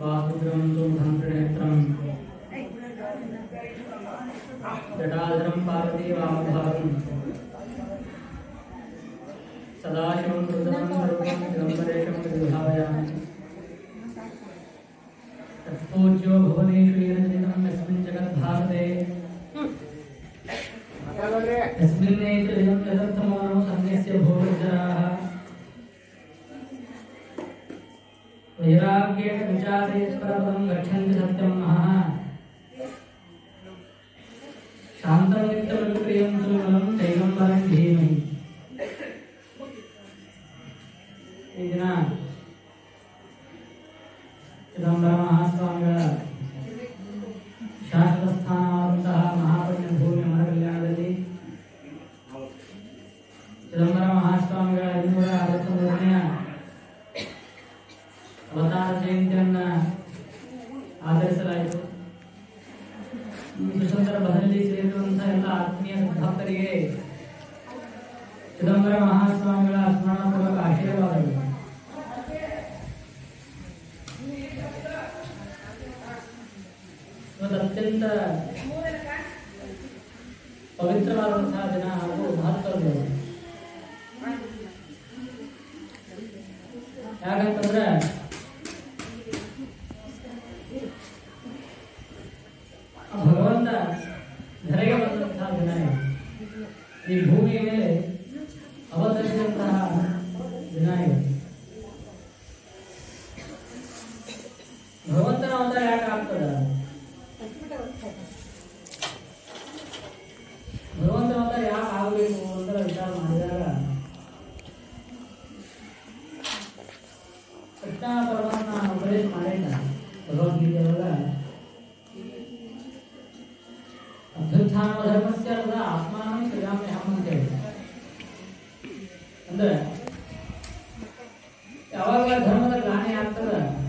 वासुदेवं सुमुखं त्रिनेत्रम् जटाधरं पार्वती वामभागम् सदाशिवं कृतं सर्वं चिदम्बरेशं विभावयामि तत्पूज्यो भुवनेषु येन चितं यस्मिन् जगद्भारते यस्मिन्नेव इदं यदर्थमानो सन्न्यस्य भोगजराः वैराग्येण विचारे परपदं गच्छन्ति सत्यं महः शान्तं नित्यमविप्रियं सुमलं दैवम्बरं धीमहि ಈ ದಿನ ಚಿದಂಬರ ಮಹಾಸ್ವಾಮಿಗಳ ಶಾಶ್ವತ ಸ್ಥಾನವಾದಂತಹ ಮಹಾಪುಣ್ಯ ಭೂಮಿ ಮರಕಲ್ಯಾಣದಲ್ಲಿ ಚಿದಂಬರ ಮಹಾಸ್ವಾಮಿಗಳ ಇನ್ನೂರ ಅರವತ್ತೊಂದನೆಯ ಅವತಾರ ಜಯಂತಿಯನ್ನ ಆಚರಿಸಲಾಯಿತು ಈ ಸಂದರ್ಭದಲ್ಲಿ ಸೇರಿರುವಂತಹ ಎಲ್ಲ ಆತ್ಮೀಯ ಭಕ್ತರಿಗೆ ಚಿದಂಬರ ಮಹಾಸ್ವಾಮಿಗಳ ಸ್ಮರಣಪೂರ್ವಕ ಆಶೀರ್ವಾದಗಳು ಇವತ್ತು ಅತ್ಯಂತ ಪವಿತ್ರವಾದಂತಹ ದಿನ ಹಾಗೂ ಮಹತ್ವದ ದಿನ ಯಾಕಂತಂದ್ರೆ ಆ ಭಗವಂತ ಧರೆಗೆ ಬಂದಂತಹ ದಿನ ಇದು. ಈ ಭೂಮಿಯ ಮೇಲೆ ಅವತರಿಸಿದಂತಹ ದಿನ ಇದು ಭಗವಂತನ ಅವತಾರ ಯಾಕೆ ಆಗ್ತದ ಭಗವಂತನ ಅವತಾರ ಯಾಕೆ ಆಗಬೇಕು ಅಂತ ವಿಚಾರ ಮಾಡಿದಾಗ ಕೃಷ್ಣ ಪರಮಾತ್ಮ ಉಪದೇಶ ಮಾಡಿದ್ದ ಭಗವದ್ಗೀತೆಯೊಳಗ ಅಭ್ಯುತ್ಥಾನ ಧರ್ಮಸ್ಯ ತದಾ ಆತ್ಮಾನಂ ಸೃಜಾಮ್ಯಹಂ ಅಂತ ಹೇಳಿ ಅಂದ್ರೆ ಯಾವಾಗ ಧರ್ಮದ ಗ್ಲಾನಿ ಆಗ್ತದ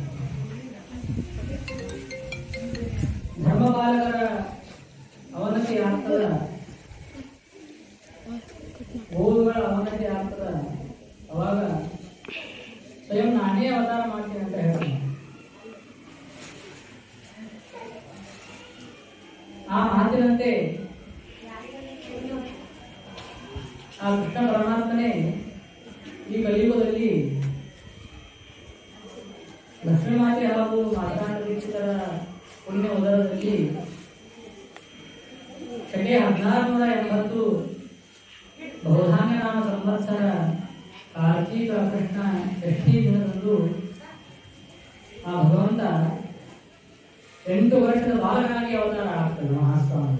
ಧರ್ಮಪಾಲಕರ ಅವನತಿ ಆಗ್ತದ ಗೋವುಗಳ ಅವನತಿ ಆಗ್ತದ ಅವಾಗ ಸ್ವಯಂ ನಾನೇ ಅವತಾರ ಮಾಡ್ತೀನಿ ಅಂತ ಹೇಳ್ತಾನೆ ಆ ಮಾತಿನಂತೆ ಆ ಕೃಷ್ಣ ಪರಮಾತ್ಮನೇ ಈ ಕಲಿಯುಗದಲ್ಲಿ ಲಕ್ಷ್ಮೀ ಮಾತೆ ಹಾಗೂ ಮಾತನಾಡ ದೀಕ್ಷಿತರ ಪುಣ್ಯ ಉದರದಲ್ಲಿ ಶಕೆ ಹದಿನಾರು ನೂರ ಎಂಬತ್ತು ಬಹುಧಾನ್ಯ ನಾಮ ಸಂವತ್ಸರ ಕಾರ್ತೀಕ ಕೃಷ್ಣ ಷಷ್ಠಿ ದಿನದಂದು ಆ ಭಗವಂತ ಎಂಟು ವರ್ಷದ ಬಾಲಕನಾಗಿ ಅವತಾರ ಆಗ್ತದೆ ಮಹಾಸ್ವಾಮಿ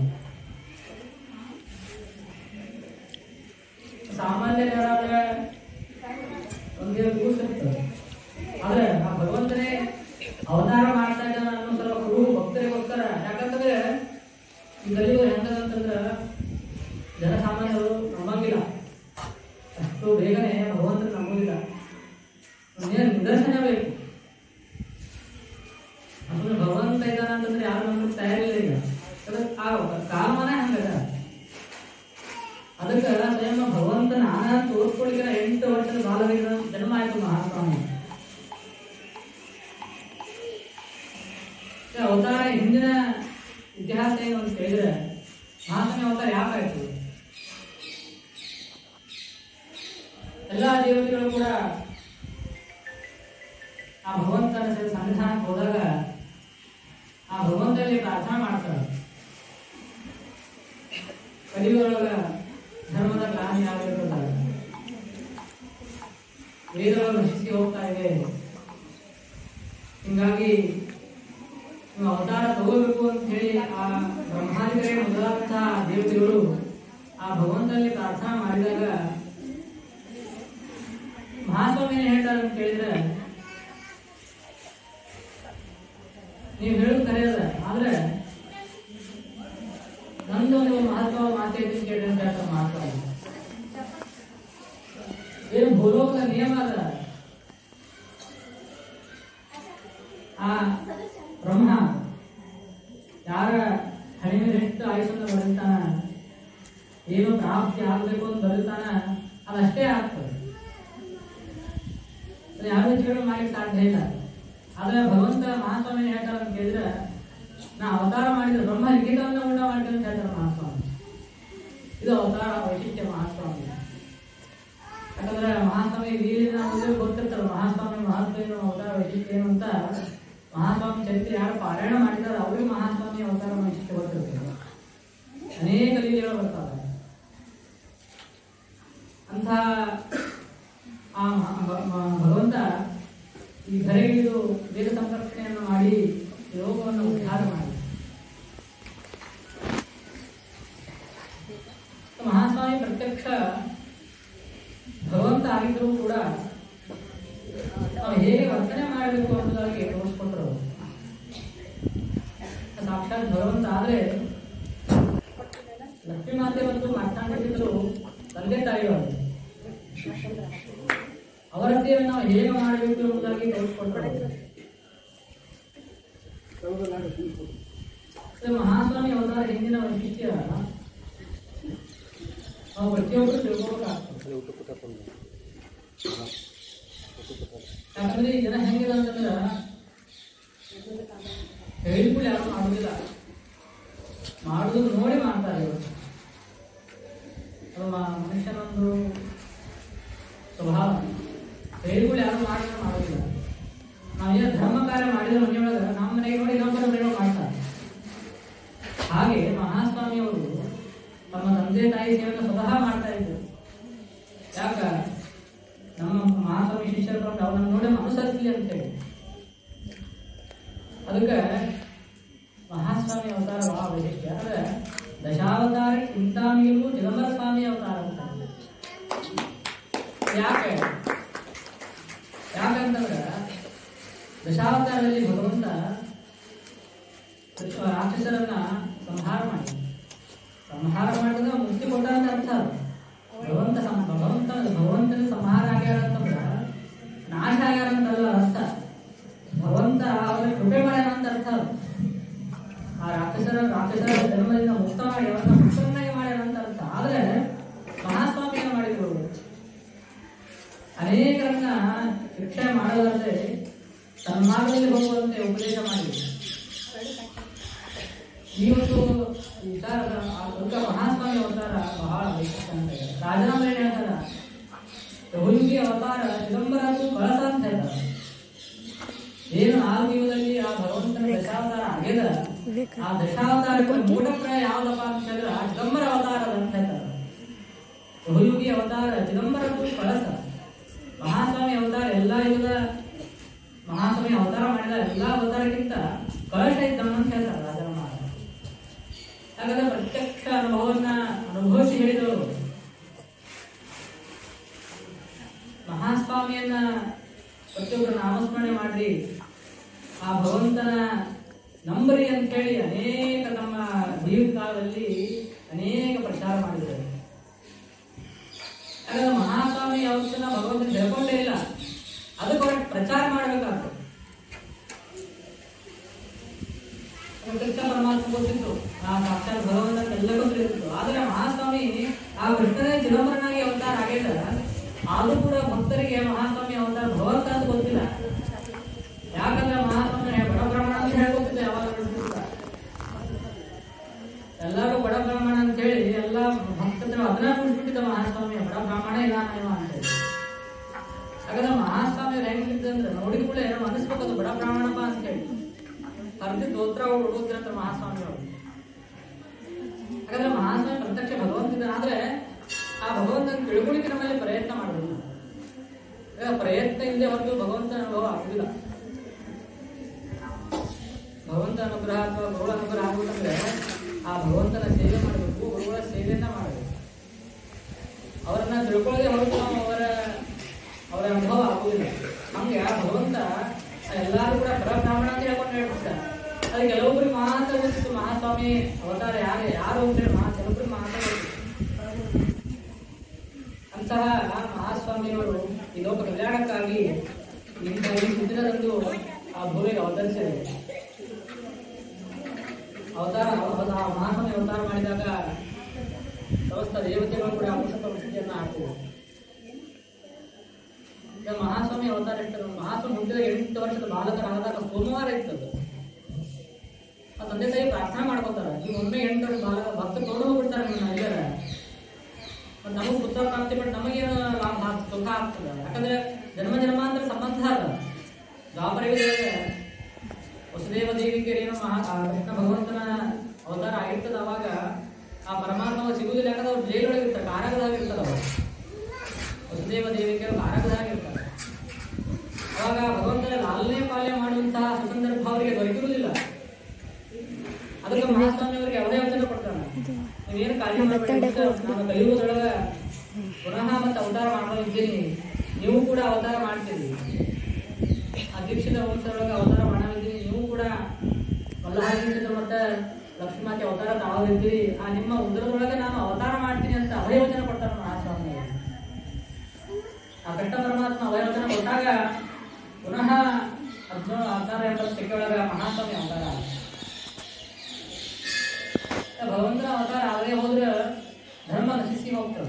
ಸಾಮಾನ್ಯ ಜನರಾದ್ರೆ ಒಂದೇ ಕೂಸಿರ್ತದೆ ಆದ್ರೆ ಆ ಭಗವಂತನೇ ಅವತಾರ ಮಾಡ್ತಾ ಇದ್ದಾನ ಅನ್ನೋ ಸ್ವಲ್ಪ ಗುರು ಭಕ್ತರಿಗೋಸ್ಕರ ಯಾಕಂತಂದ್ರೆ ಈ ಕಲಿಯುಗ ಹೆಂಗದಂತಂದ್ರ ಜನಸಾಮಾನ್ಯರು ನಂಬಂಗಿಲ್ಲ ಅಷ್ಟು ಬೇಗನೆ ಭಗವಂತನ ನಂಬೋದಿಲ್ಲ ಒಂದೇನು ನಿದರ್ಶನ ಬೇಕು ಅಂದ್ರೆ ಭಗವಂತ ಇದ್ದಾನ ಅಂತಂದ್ರೆ ಯಾರು ನಂಬಕ್ ತಯಾರಿಲ್ಲ ಈಗ ಅದಕ್ಕೆ ಆ ಕಾಲಮಾನ ಹಂಗದ ಅದಕ್ಕೆ ಸ್ವಯಂ ಭಗವಂತನ ಆನಂದ ತೋರಿಸ್ಕೊಳಿಕೆ ಎಂಟು ವರ್ಷದ ಬಾಲಕರ ಜನ್ಮ ಆಯ್ತು ಮಹಾಸ್ವಾಮಿ ಈ ಅವತಾರ ಹಿಂದಿನ ಇತಿಹಾಸ ಏನು ಅಂತ ಹೇಳಿದ್ರೆ ಮಹಾಸ್ವಾಮಿ ಅವತಾರ ಯಾಕಾಯ್ತು ಎಲ್ಲಾ ದೇವತೆಗಳು ಕೂಡ ಆ ಭಗವಂತನ ಸರಿ ಸನ್ನಿಧಾನಕ್ಕೆ ಹೋದಾಗ ಆ ಭಗವಂತನಲ್ಲಿ ಪ್ರಾರ್ಥನಾ ಮಾಡ್ತಾರೆ ಕಲಿಯುಗದೊಳಗ ಧರ್ಮದ ಗ್ಲಾನಿ ಆಗಿರ್ತದಾಗ ವೇದಗಳು ನಶಿಸಿ ಹೋಗ್ತಾ ಇದೆ ಹಿಂಗಾಗಿ ನೀವು ಅವತಾರ ತಗೋಬೇಕು ಅಂತ ಹೇಳಿ ಆ ಬ್ರಹ್ಮಾದಿಗಳೇ ಮೊದಲಾದಂತಹ ದೇವತೆಗಳು ಆ ಭಗವಂತನಲ್ಲಿ ಪ್ರಾರ್ಥನಾ ಮಾಡಿದಾಗ ಮಹಾಸ್ವಾಮಿ ಏನ್ ಹೇಳ್ತಾರೆ ಅಂತ ಕೇಳಿದ್ರೆ ನೀವು ಹೇಳೋದು ಕರೆಯದ ಆದ್ರೆ ನಂದೊಂದು ಮಹತ್ವ ಮಾತೈತಿ ಕೇಳಿ ಅಂತ ಹೇಳ್ತಾರೆ ಮಹಾಸ್ವಾಮಿ ಏನು ಭೂಲೋಕದ ನಿಯಮ ಅದ ಆ ಬ್ರಹ್ಮ ಯಾರ ಕಡಿಮೆ ಎಷ್ಟು ಆಯುಷನ್ನು ಬರೀತಾನ ಏನು ಪ್ರಾಪ್ತಿ ಆಗಬೇಕು ಅಂತ ಬರೀತಾನ ಅದಷ್ಟೇ ಆಗ್ತದೆ ಅದು ಯಾರು ಜೀವನ ಮಾಡ್ಲಿಕ್ಕೆ ಸಾಧ್ಯ ಇಲ್ಲ ಆದ್ರೆ ಭಗವಂತ ಮಹಾಸ್ವಾಮಿ ಏನ್ ಹೇಳ್ತಾರೆ ಅಂತ ಕೇಳಿದ್ರೆ ನಾ ಅವತಾರ ಮಾಡಿದ್ರೆ ಬ್ರಹ್ಮ ಲಿಖಿತವನ್ನ ಉಂಡ ಮಾಡ್ತೇನೆ ಅಂತ ಹೇಳ್ತಾರೆ ಮಹಾಸ್ವಾಮಿ ಇದು ಅವತಾರ ವೈಶಿಷ್ಟ್ಯ ಮಹಾಸ್ವಾಮಿ ಯಾಕಂದ್ರೆ ಮಹಾಸ್ವಾಮಿ ಲೀಲಿನ ಮುಂದೆ ಗೊತ್ತಿರ್ತಾರೆ ಮಹಾಸ್ವಾಮಿ ಮಹತ್ವ ಏನು ಅವತಾರ ವೈಶಿಷ್ಟ್ಯ ಏನು ಅಂತ ಮಹಾಸ್ವಾಮಿ ಚರಿತ್ರೆ ಯಾರು ಪಾರಾಯಣ ಮಾಡಿದ್ದಾರೆ ಅವ್ರಿಗೆ ಮಹಾಸ್ವಾಮಿ ಅವತಾರ ವೈಶಿಷ್ಟ್ಯ ಗೊತ್ತಿರ್ತದೆ ಅನೇಕ ಲೀಲೆಗಳು ಬರ್ತಾವೆ ಅಂಥ ಆ ಮ- ಭ- ಮ- ಭಗವಂತ ಈ ಧರೆಗಿಳಿದು ವೇದ ಸಂರಕ್ಷಣೆಯನ್ನು ಮಾಡಿ ಈ ಲೋಕವನ್ನು ಉದ್ಧಾರ ಮಾಡಿ ಮಹಾಸ್ವಾಮಿ ಪ್ರತ್ಯಕ್ಷ ಭಗವಂತ ಆಗಿದ್ರೂ ಕೂಡ ನಾವು ಹೇಗೆ ವರ್ತನೆ ಮಾಡಬೇಕು ಅನ್ನೋದಾಗಿ ತೋರಿಸ್ಕೊಟ್ರು ಸಾಕ್ಷಾತ್ ಭಗವಂತ ಆದ್ರೆ ಲಕ್ಷ್ಮೀ ಮಾತೆ ಮತ್ತು ಮಾತಾಡಿದ್ರು ತಂದೆ ತಾಯಿಯವರು ಅವರ ಸೇವೆ ನಾವು ಹೇಗೆ ಮಾಡಬೇಕು ಎಂಬುದಾಗಿ ತೋರಿಸ್ಕೊಟ್ರು ಇದು ಮಹಾಸ್ವಾಮಿ ಅವತಾರ ಹಿಂದಿನ ವೈಶಿಷ್ಟ್ಯ ನಾವು ಪ್ರತಿಯೊಬ್ಬರು ತಿಳ್ಕೊಬೇಕಾಗ್ತದೆ ಯಾಕಂದ್ರೆ ಈ ಜನ ಹೆಂಗಿದೆ ಅಂತಂದ್ರೆ ಹೇಳಿಗಳು ಯಾರು ಮಾಡುದಿಲ್ಲ ಮಾಡುದು ನೋಡಿ ಮಾಡ್ತಾರೆ ಇವತ್ತು ಅದು ಮ- ಮನುಷ್ಯನೊಂದು ಸ್ವಭಾವ ಹೇಳಿಗಳು ಯಾರು ಮಾಡಿದ್ರೆ ಮಾಡೋದಿಲ್ಲ ನಾವೇನು ಧರ್ಮ ಕಾರ್ಯ ಮಾಡಿದ್ರೆ ಮನೆಯೊಳಗೆ ನಮ್ಮ ಮನೆಗೆ ನೋಡಿ ಇನ್ನೊಬ್ಬರ ಮನೆಯೊಳಗೆ ಮಾಡ್ತಾರೆ ಹಾಗೆ ಮಹಾಸ್ವಾಮಿಯವರು ತಮ್ಮ ತಂದೆ ತಾಯಿ ಸೇವೆಯನ್ನು ಸ್ವತಃ ಮಾಡ್ತಾ ಇದ್ರು ಯಾಕ ನಮ್ಮ ಮಹಾಸ್ವಾಮಿ ಶಿಷ್ಯರು ಬಂದು ಅವರನ್ನು ನೋಡಿ ಅನುಸರಿಸಲಿ ಅಂತೇಳಿ ಅದಕ್ಕೆ ಮಹಾಸ್ವಾಮಿ ಅವತಾರ ಬಹಳ ವೈಶಿಷ್ಟ್ಯ ಅಂದ್ರೆ ದಶಾವತಾರ ಚಿಂತಾಮಣಿಗೂ ದಿಗಂಬರ ಸ್ವಾಮಿ ಅವತಾರ ಅಂತ ಯಾಕೆ ಯಾಕಂತಂದ್ರೆ ದಶಾವತಾರದಲ್ಲಿ ಭಗವಂತ ರಾಕ್ಷಸರನ್ನ ಸಂಹಾರ ಮಾಡಿ ಸಂಹಾರ ಮಾಡಿದ್ರೆ ಮುಕ್ತಿ ಕೊಟ್ಟ ಅಂತ ಅರ್ಥ ಅದು. ಭಗವಂತ ಸಂ- ಭಗವಂತ ಭಗವಂತನ ಸಂಹಾರ ಆಗ್ಯಾರ ಅಂತಂದ್ರ ನಾಶ ಆಗ್ಯಾರ ಅಂತಲ್ಲ ಅರ್ಥ ಭಗವಂತ ಅವ್ರಿಗೆ ಕೃಪೆ ಮಾಡ್ಯಾರ ಅಂತ ಅರ್ಥ ಅದು. ಆ ರಾಕ್ಷಸರ ರಾಕ್ಷಸರ ಜನ್ಮದಿಂದ ಮುಕ್ತ ಮಾಡಿ ಅವರನ್ನ ಮುಕ್ತನಾಗಿ ಮಾಡ್ಯಾರ ಅಂತ ಅರ್ಥ ಆದ್ರೆ ಮಹಾಸ್ವಾಮಿ ಏನ್ ಮಾಡಿದ್ರು ಅನೇಕರನ್ನ ಶಿಕ್ಷೆ ಮಾಡೋದಲ್ಲದೆ ಸನ್ಮಾರ್ಗದಲ್ಲಿ ಹೋಗುವಂತೆ ಉಪದೇಶ ಮಾಡಿದ್ರು ಇವತ್ತು ವಿಚಾರದ ಆ ದುರ್ಗ ಮಹಾಸ್ವಾಮಿ ಅವತಾರ ಬಹಳ ವೈಶಿಷ್ಟ್ಯ ಅಂತ ಇದೆ ರಾಜನಾಮ ಏನ್ ಹೇಳ್ತಾರ ಪ್ರಭುವಿಗೆ ಅವತಾರ ಚಿದಂಬರದ್ದು ಕಳಸ ಅಂತ ಹೇಳ್ತಾರೆ ಏನು ಆ ಯುಗದಲ್ಲಿ ಆ ಭಗವಂತನ ದಶಾವತಾರ ಆಗ್ಯದ ಆ ದಶಾವತಾರಕ್ಕೆ ಮೂಢಪ್ರಾಯ ಯಾವ್ದಪ್ಪ ಅಂತ ಹೇಳಿದ್ರೆ ಆ ಚಿದಂಬರ ಅವತಾರ ಅಂತ ಹೇಳ್ತಾರೆ ಪ್ರಭುಯುಗಿ ಅವತಾರ ಚಿದಂಬರದ್ದು ಕಳಸ ಮಹಾಸ್ವಾಮಿ ಅವತಾರ ಎಲ್ಲಾ ಯುಗದ ಮಹಾಸ್ವಾಮಿ ಅವತಾರ ಮಾಡಿದ ಎಲ್ಲಾ ಅವತಾರಕ್ಕಿಂತ ಕಳಶ ಇದ್ದವನು ಅಂತ ಹೇಳ್ತಾರೆ ರಾಜನ ಮಹಾರಾಜ ಹಾಗಾದ್ರೆ ಪ್ರತ್ಯಕ್ಷ ಅನುಭವವನ್ನ ಅನುಭವಿಸಿ ಹೇಳಿದವರು ಮಹಾಸ್ವಾಮಿಯನ್ನ ಪ್ರತಿಯೊಬ್ಬರು ನಾಮಸ್ಮರಣೆ ಮಾಡ್ರಿ ಆ ಭಗವಂತನ ನಂಬರಿ ಅಂತ ಹೇಳಿ ಅನೇಕ ನಮ್ಮ ಜೀವಿತ ಕಾಲದಲ್ಲಿ ಅನೇಕ ಪ್ರಚಾರ ಮಾಡಿದ್ದಾರೆ ಹಾಗಾದ್ರೆ ಮಹಾಸ್ವಾಮಿ ಯಾವತ್ತನ್ನ ಭಗವಂತನ ತಿಳ್ಕೊಂಡೇ ಇಲ್ಲ ಅದಕ್ಕೆ ಅವ್ರ ಪ್ರಚಾರ ಮಾಡ್ಬೇಕಾಗ್ತದೆ ಕೃಷ್ಣ ಪರಮಾತ್ಮ ಗೊತ್ತಿತ್ತು ಆ ಸಾಕ್ಷಾತ್ ಭಗವಂತ ಎಲ್ಲರಿಗೂ ತಿಳಿದಿತ್ತು ಆದ್ರೆ ಮಹಾಸ್ವಾಮಿ ಆ ಕೃಷ್ಣನೇ ಚಿದಂಬರನಾಗಿ ಅವತಾರ ಆಗಿಲ್ಲ ಆದ್ರೂ ಕೂಡ ಭಕ್ತರಿಗೆ ಮಹಾಸ್ವಾಮಿ ಅವತಾರ ಭಗವಂತ ಅಂತ ಗೊತ್ತಿಲ್ಲ ಯಾಕಂದ್ರೆ ಮಹಾಸ್ವಾಮಿ ಬಡ ಬ್ರಾಹ್ಮಣ ಅಂತ ಹೇಳಿ ಗೊತ್ತಿಲ್ಲ ಯಾವಾಗ ಎಲ್ಲರೂ ಬಡ ಬ್ರಾಹ್ಮಣ ಅಂತ ಹೇಳಿ ಎಲ್ಲ ಭಕ್ತರು ಅದನ್ನ ಕುಡಿಸ್ಬಿಟ್ಟಿದ್ದ ಮಹಾಸ್ವಾಮಿ ಬಡ ಬ್ರಾಹ್ಮಣ ಇಲ್ಲ ಏನೋ ಅಂತ ಹೇಳಿ ಹಾಗಾದ್ರೆ ಮಹಾಸ್ವಾಮಿ ಅವ್ರು ಹೆಂಗಿದ್ದ ಅಂದ್ರೆ ನೋಡಿದ ಕೂಡ ಏನೋ ಅನಿಸ್ಬೇಕು ಅದು ಬಡ ಬ್ರಾಹ್ಮಣಪ್ಪ ಅಂತ ಹೇಳಿ ಕರ್ದಿ ದೋತ್ರ ಹುಡುಗಿದ್ರಂತ ಮಹಾಸ್ವಾಮಿ ಅವರು ಹಾಗಾದ್ರೆ ಮಹಾಸ್ವಾಮಿ ಪ್ರತ್ಯಕ್ಷ ಭಗವಂತ ಆದ್ರೆ ಆ ಭಗವಂತನ ತಿಳುವಳಿಕೆ ನಮ್ಮಲ್ಲಿ ಪ್ರಯತ್ನ ಮಾಡಬೇಕು ಈಗ ಪ್ರಯತ್ನ ಇಲ್ಲದೆ ಹೊರತು ಭಗವಂತನ ಅನುಭವ ಆಗುದಿಲ್ಲ ಭಗವಂತ ಅನುಗ್ರಹ ಅಥವಾ ಗುರುಗಳ ಅನುಗ್ರಹ ಆಗ್ಬೇಕಂದ್ರೆ ಆ ಭಗವಂತನ ಸೇವೆ ಮಾಡಬೇಕು ಗುರುಗಳ ಸೇವೆಯನ್ನ ಮಾಡಬೇಕು ಅವರನ್ನ ತಿಳ್ಕೊಳ್ಳದೆ ಹೊರತು ನಾವು ಅವರ ಅವರ ಅನುಭವ ಆಗುದಿಲ್ಲ ಹಂಗೆ ಆ ಭಗವಂತ ಎಲ್ಲಾರು ಕೂಡ ಪರಬ್ರಾಹ್ಮಣ ಅಂತ ಹೇಳ್ಕೊಂಡು ಹೇಳ್ಬಿಡ್ತಾರೆ ಅದು ಕೆಲವೊಬ್ಬರಿಗೆ ಮಾತ್ರ ಗೊತ್ತಿತ್ತು ಮಹಾಸ್ವಾಮಿ ಅವತಾರ ಯಾರು ಯಾರು ಅಂದ್ರೆ ಮಹಾ ಕೆಲವೊಬ್ಬರಿಗೆ ಮಾತ್ರ ಗೊತ್ತಿತ್ತು ಅಂತಹ ಮಹಾಸ್ವಾಮಿಯವರು ಈ ಲೋಕ ಕಲ್ಯಾಣಕ್ಕಾಗಿ ಇಂಥ ಈ ದಿನದಂದು ಆ ಭೂಮಿಗೆ ಅವತರಿಸಿದರು ಅವತಾರ ಅವ- ಆ ಮಹಾಸ್ವಾಮಿ ಅವತಾರ ಮಾಡಿದಾಗ ಸಮಸ್ತ ದೇವತೆಗಳು ಕೂಡ ಅಮೃತ ಪರಿಸ್ಥಿತಿಯನ್ನ ಹಾಕಿದರು ಈಗ ಮಹಾಸ್ವಾಮಿ ಅವತಾರ ಇರ್ತಾರೆ ಮಹಾಸ್ವಾಮಿ ಹುಟ್ಟಿದ ಎಂಟು ವರ್ಷದ ಬಾಲ ಬಾಲಕ ರಾಗದಾಗ ಸೋಮವಾರ ಇರ್ತದೆ ಆ ತಂದೆ ತಾಯಿ ಪ್ರಾರ್ಥನೆ ಮಾಡ್ಕೊತಾರ ಈಗ ಒಮ್ಮೆ ಎಂಟು ಬಾಲಕ ಭಕ್ತ ತೊಗೊಂಡು ಹೋಗ್ಬಿಡ್ತಾರೆ ನಿಮ್ಮನ್ನ ಎಲ್ಲರ ಮತ್ತೆ ನಮಗೆ ಪುತ್ರ ಪ್ರಾಪ್ತಿ ಬಟ್ ನಮಗೇನು ಲಾಭ ಆಗ್- ಸುಖ ಆಗ್ತದೆ ಯಾಕಂದ್ರೆ ಜನ್ಮ ಜನ್ಮಾಂತರ ಸಂಬಂಧ ಅದ ದ್ವಾಪರಯುಗದೊಳಗೆ ವಸುದೇವ ದೇವಿಗೆ ಏನು ಮಹಾ ಆ ಕೃಷ್ಣ ಭಗವಂತನ ಅವತಾರ ಆಗಿರ್ತದ ಅವಾಗ ಆ ಪರಮಾತ್ಮ ಸಿಗುದಿಲ್ಲ ಯಾಕಂದ್ರೆ ಅವ್ರು ಜೈಲೊಳಗೆ ಇರ್ತಾರೆ ಕಾರಾಗದಾಗ ಇರ್ತಾರೆ ಅವರು ವಸುದೇವ ದೇವಿಗೆ ಕಾರಾಗದಾಗ ಇರ್ತಾರೆ ಅವಾಗ ಭಗವಂತನ ಲಾಲನೆ ಪಾಲನೆ ಮಾಡುವಂತಹ ಸುಸಂದರ್ಭ ಅವರಿಗೆ ದೊರಕಿರುವುದಿಲ್ಲ ಅದಕ್ಕೆ ಮಹಾಸ್ವಾಮಿ ಅವರಿಗೆ ಅವರೇ ವಚನ ಕೊಡ್ತಾನೆ ನೀವೇನು ಕಾಳಜಿ ಮಾಡಬೇಡಿ ನಾನು ಕಲಿಯುವುದರೊಳಗ ಪುನಃ ಮತ್ತೆ ಅವತಾರ ಮಾಡಲಿದ್ದೀನಿ ನೀವು ಕೂಡ ಅವತಾರ ಮಾಡ್ತೀರಿ ಅಧ್ಯಕ್ಷದ ವಂಶದೊಳಗೆ ಅವತಾರ ಮಾಡಲಿದ್ದೀನಿ ನೀವು ಕೂಡ ಮಲ್ಲಹಾರಿಯಿಂದ ಮತ್ತೆ ಲಕ್ಷ್ಮೀಮಾತೆ ಅವತಾರ ತಾಳಿದ್ದೀರಿ ಆ ನಿಮ್ಮ ಉದರದೊಳಗೆ ನಾನು ಅವತಾರ ಮಾಡ್ತೀನಿ ಅಂತ ಅಭಯ ವಚನ ಕೊಡ್ತಾನೆ ಮಹಾಸ್ವಾಮಿ ಅವರು. ಆ ಕೃಷ್ಣ ಪರಮಾತ್ಮ ಅಭಯ ವಚನ ಕೊಟ್ಟಾಗ ಪುನಃ ಹದಿನೇಳು ಅವತಾರ ಎಂಬತ್ತು ಶಕೆ ಒಳಗ ಮಹಾಸ್ವಾಮಿ ಅವತಾರ ಆದ. ಭಗವಂತನ ಅವತಾರ ಆಗದೆ ಹೋದ್ರೆ ಧರ್ಮ ನಶಿಸಿ ಹೋಗ್ತದೆ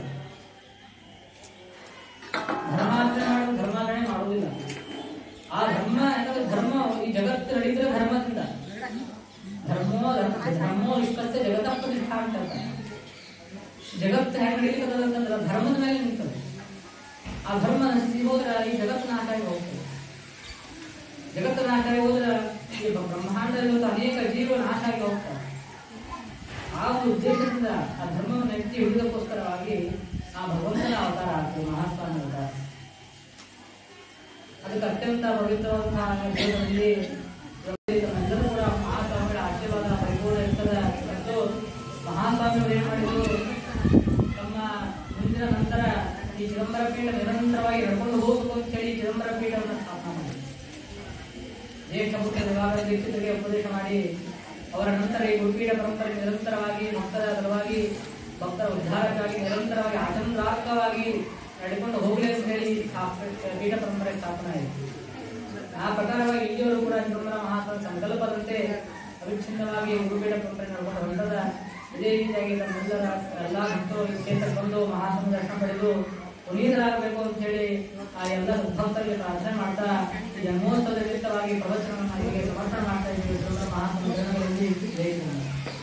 ಧರ್ಮಾಚರಣೆ ಮಾಡೋದು ಧರ್ಮಾಚರಣೆ ಮಾಡುವುದಿಲ್ಲ ಆ ಧರ್ಮ ಯಾಕಂದ್ರೆ ಧರ್ಮ ಈ ಜಗತ್ತು ನಡೀತಿರೋ ಧರ್ಮದಿಂದ ಧರ್ಮೋ ಧರ್ಮ ಧರ್ಮೋ ವಿಶ್ವಸ್ಯ ಜಗತ್ತ ಪ್ರತಿಷ್ಠಾ ಅಂತ ಹೇಳ್ತಾರೆ. ಜಗತ್ತು ಹೆಂಗ್ ನಡೀತದೆ ಅಂತಂದ್ರೆ ಧರ್ಮದ ಮೇಲೆ ನಿಂತದೆ ಆ ಧರ್ಮ ನಶಿಸಿ ಹೋದ್ರೆ ಈ ಜಗತ್ತು ನಾಶ ಆಗಿ ಹೋಗ್ತದೆ ಜಗತ್ತು ನಾಶ ಆಗಿ ಹೋದ್ರೆ ಈ ಬ್ರಹ್ಮಾಂಡದಲ್ಲಿರುವ ಅನೇಕ ಜೀವ ನಾಶ ಆಗಿ ಹೋಗ್ತವೆ ಆ ಒಂದು ಉದ್ದೇಶದಿಂದ ಆ ಧರ್ಮವನ್ನು ಎತ್ತಿ ಹಿಡಿದಕ್ಕೋಸ್ಕರವಾಗಿ ಆ ಭಗವಂತನ ಅವತಾರ ಆಗ್ತದೆ ಮಹಾಸ್ವಾಮಿ ಅವತಾರ ಅದಕ್ಕೆ ಅತ್ಯಂತ ಪವಿತ್ರವಾದಂತಹ ದೇವರಲ್ಲಿ ಎಲ್ಲರೂ ಕೂಡ ಮಹಾಸ್ವಾಮಿಗಳ ಆಶೀರ್ವಾದ ಪರಿಪೂರ್ಣ ಇರ್ತದೆ ಮತ್ತು ಮಹಾಸ್ವಾಮಿಗಳು ಏನು ಮಾಡಿದ್ರು ತಮ್ಮ ಮುಂದಿನ ನಂತರ ಈ ಚಿದಂಬರ ಪೀಠ ನಿರಂತರವಾಗಿ ನಡ್ಕೊಂಡು ಹೋಗಬೇಕು ಅಂತ ಹೇಳಿ ಚಿದಂಬರ ಪೀಠವನ್ನು ಸ್ಥಾಪನೆ ಮಾಡಿದ್ರು ದೇಶಪುತ್ರ ವಿಭಾಗದ ದೀಕ್ಷಿತರಿಗೆ ಉಪದೇಶ ಮಾಡಿ ಅವರ ನಂತರ ಈ ಗುರುಪೀಠ ಪರಂಪರೆ ನಿರಂತರವಾಗಿ ಭಕ್ತರ ಸಲುವಾಗಿ ಭಕ್ತರ ಉದ್ಧಾರಕ್ಕಾಗಿ ನಿರಂತರವಾಗಿ ಆಚಂದ್ರಾರ್ಕವಾಗಿ ನಡೆಕೊಂಡು ಹೋಗಲಿ ಅಂತ ಹೇಳಿ ಸ್ಥಾಪ- ಪೀಠ ಪರಂಪರೆ ಸ್ಥಾಪನೆ ಆಯಿತು ಆ ಪ್ರಕಾರವಾಗಿ ಇಲ್ಲಿಯವರು ಕೂಡ ಚಿದಂಬರ ಮಹಾಸ್ವಾಮಿ ಸಂಕಲ್ಪದಂತೆ ಅವಿಚ್ಛಿನ್ನವಾಗಿ ಗುರುಪೀಠ ಪರಂಪರೆ ನಡ್ಕೊಂಡು ಹೊರಟದ ಇದೇ ರೀತಿಯಾಗಿ ನಮ್ಮೆಲ್ಲರ ಎಲ್ಲ ಭಕ್ತರು ಈ ಕ್ಷೇತ್ರಕ್ಕೆ ಬಂದು ಮಹಾಸ್ವಾಮಿ ದರ್ಶನ ಪಡೆದು ಪುನೀತರಾಗಬೇಕು ಅಂತ ಹೇಳಿ ಆ ಎಲ್ಲ ಸದ್ಭಕ್ತರಿಗೆ ಪ್ರಾರ್ಥನೆ ಮಾಡ್ತಾ ಈ ಜನ್ಮೋತ್ಸವದ ನಿಮಿತ್ತವಾಗಿ ಪ್ರವಚನವನ್ನು ಹೀಗೆ ಸಮರ್ಪಣೆ ಮಾಡ್ತಾ ಇದ್ದೀವಿ ಮಹಾಸ್ವಾಮಿ ಜೈ ಶ್ರೀರಾಮ್.